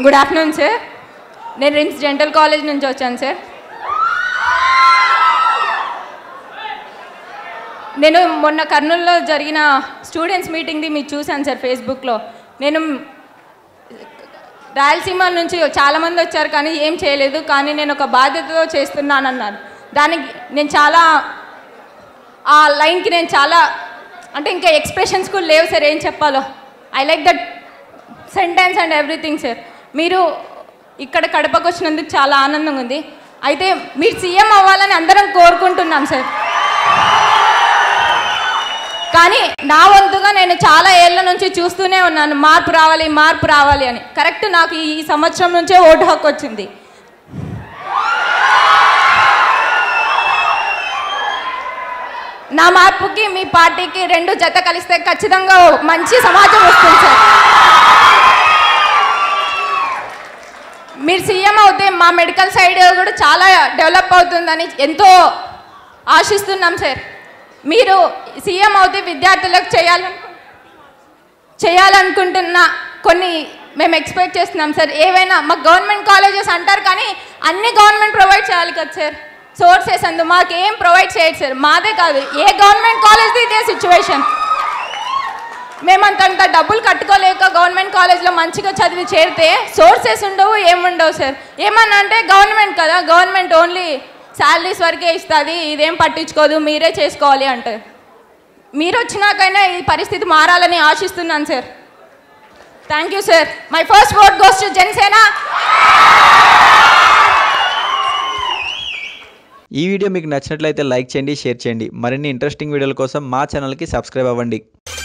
good afternoon sir నేను RIMS dental college నుంచి వచ్చాను సార్ నేను మొన్న కర్నూలులో జరిగిన స్టూడెంట్స్ మీటింగ్ది మీరు చూశాను సార్ ఫేస్బుక్లో నేను రాయలసీమ నుంచి చాలామంది వచ్చారు కానీ ఏం చేయలేదు కానీ నేను ఒక బాధ్యతతో చేస్తున్నానన్నారు దానికి నేను చాలా ఆ లైన్కి నేను చాలా అంటే ఇంకా ఎక్స్ప్రెషన్స్ కూడా లేవు సార్ ఏం చెప్పాలో I like that sentence and everything sir మీరు ఇక్కడ కడపకు వచ్చినందుకు చాలా ఆనందంగా ఉంది అయితే మీరు సీఎం అవ్వాలని అందరం కోరుకుంటున్నాం సార్ కానీ నా వంతుగా నేను చాలా ఏళ్ళ నుంచి చూస్తూనే ఉన్నాను మార్పు రావాలి మార్పు రావాలి అని కరెక్ట్ నాకు ఈ సంవత్సరం నుంచే ఓటు హక్కు వచ్చింది నా మార్పుకి మీ పార్టీకి రెండు జత కలిస్తే ఖచ్చితంగా మంచి సమాజం వస్తుంది సార్ మీరు సీఎం అవుతే మా మెడికల్ సైడ్ కూడా చాలా డెవలప్ అవుతుందని ఎంతో ఆశిస్తున్నాం సార్ మీరు సీఎం అవుతే విద్యార్థులకు చేయాలను చేయాలనుకుంటున్న కొన్ని మేము ఎక్స్పెక్ట్ చేస్తున్నాం సార్ ఏవైనా మా గవర్నమెంట్ కాలేజెస్ అంటారు కానీ అన్ని గవర్నమెంట్ ప్రొవైడ్ చేయాలి కదా సార్ సోర్సెస్ అందు మాకు ఏం ప్రొవైడ్ చేయదు సార్ మాదే కాదు ఏ గవర్నమెంట్ కాలేజ్ది ఇదే సిచ్యువేషన్ మేమంతంత డబ్బులు కట్టుకోలేక గవర్నమెంట్ కాలేజ్లో మంచిగా చదివి చేరితే సోర్సెస్ ఉండవు ఏముండవు సార్ ఏమన్నా అంటే గవర్నమెంట్ కదా గవర్నమెంట్ ఓన్లీ శాలరీస్ వరకే ఇస్తుంది ఇదేం పట్టించుకోదు మీరే చేసుకోవాలి అంటారు మీరు వచ్చినాకైనా ఈ పరిస్థితి మారాలని ఆశిస్తున్నాను sir thank you sir my first vote goes to Janasena ఈ వీడియో మీకు నచ్చినట్లయితే లైక్ చేయండి షేర్ చేయండి మరిన్ని ఇంట్రెస్టింగ్ వీడియోల కోసం మా ఛానల్కి సబ్స్క్రైబ్ అవ్వండి